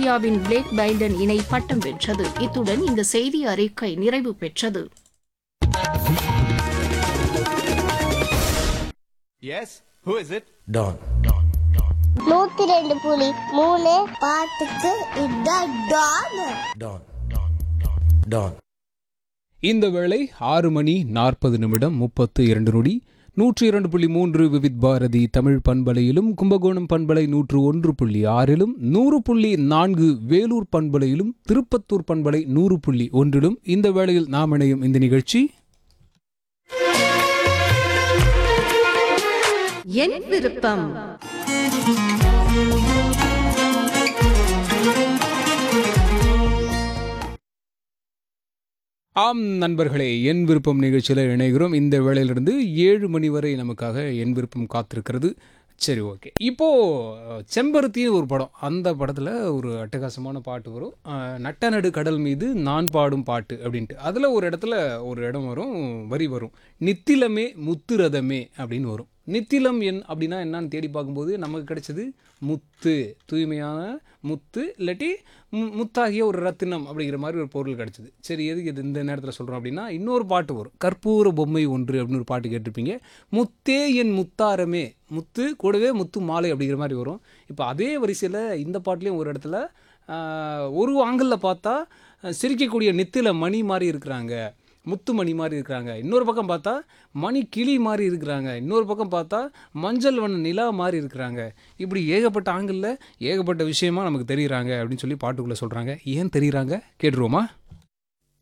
இந்தியாவின் பிளேக் பைல்டன் இணை பட்டம் வென்றது இத்துடன் இந்த செய்தி அறிக்கை நிறைவு பெற்றது Yes? Who is it? Don. நூத்தி ரெண்டு புலி மூணு பாட்டுக்கு இதான் டான் Don. Don. இந்த வேளை ஆறு மணி நாற்பது நிமிடம் முப்பத்து இரண்டு நொடி நூற்றி இரண்டு புள்ளி மூன்று விவித் பாரதி தமிழ் பண்பலையிலும் கும்பகோணம் பண்பலை நூற்று ஒன்று புள்ளி ஆறிலும் நூறு புள்ளி நான்கு வேலூர் பண்பலையிலும் திருப்பத்தூர் பண்பலை நூறு புள்ளி ஒன்றிலும் இந்த வேளையில் நாம் இணையும் இந்த நிகழ்ச்சி என் விருப்பம் ஆம் நண்பர்களே என் விருப்பம் நிகழ்ச்சியில் இணைகிறோம் இந்த வேளையிலிருந்து ஏழு மணி வரை நமக்காக என் விருப்பம் காத்திருக்கிறது சரி ஓகே இப்போது செம்பருத்தின்னு ஒரு படம் அந்த படத்தில் ஒரு அட்டகாசமான பாட்டு வரும் அஹ், நட்ட நடு கடல் மீது நான் பாடும் பாட்டு அப்படின்ட்டு அதில் ஒரு இடத்துல ஒரு இடம் வரும் வரி வரும் நித்திலமே முத்துரதமே அப்படின்னு வரும் நித்திலம் என் அப்படின்னா என்னன்னு தேடி பார்க்கும்போது நமக்கு கிடைச்சது முத்து தூய்மையான முத்து இல்லாட்டி மு- முத்தாகிய ஒரு ரத்தினம் அப்படிங்கிற மாதிரி ஒரு பொருள் கிடச்சிது சரி எதுக்கு இது இந்த நேரத்தில் சொல்கிறோம் அப்படின்னா இன்னொரு பாட்டு வரும் கற்பூர பொம்மை ஒன்று அப்படின்னு ஒரு பாட்டு கேட்டிருப்பீங்க முத்தே என் முத்தாரமே முத்து கூடவே முத்து மாலை அப்படிங்கிற மாதிரி வரும் இப்போ அதே வரிசையில் இந்த பாட்டுலேயும் ஒரு இடத்துல ஆஹ், ஒரு ஆங்கிளில் பார்த்தா அஹ், சிரிக்கக்கூடிய நெத்தில மணி மாதிரி இருக்கிறாங்க முத்து மணி மாதிரி இருக்கிறாங்க இன்னொரு பக்கம் பார்த்தா மணி கிளி மாதிரி இருக்கிறாங்க இன்னொரு பக்கம் பார்த்தா மஞ்சள் வண்ண நிலா மாதிரி இருக்கிறாங்க இப்படி ஏகப்பட்ட ஆங்கிளில் ஏகப்பட்ட விஷயமா நமக்கு தெரியுறாங்க அப்படின்னு சொல்லி பாட்டுக்குள்ளே சொல்கிறாங்க ஏன் தெரியுறாங்க கேட்டுருவோமா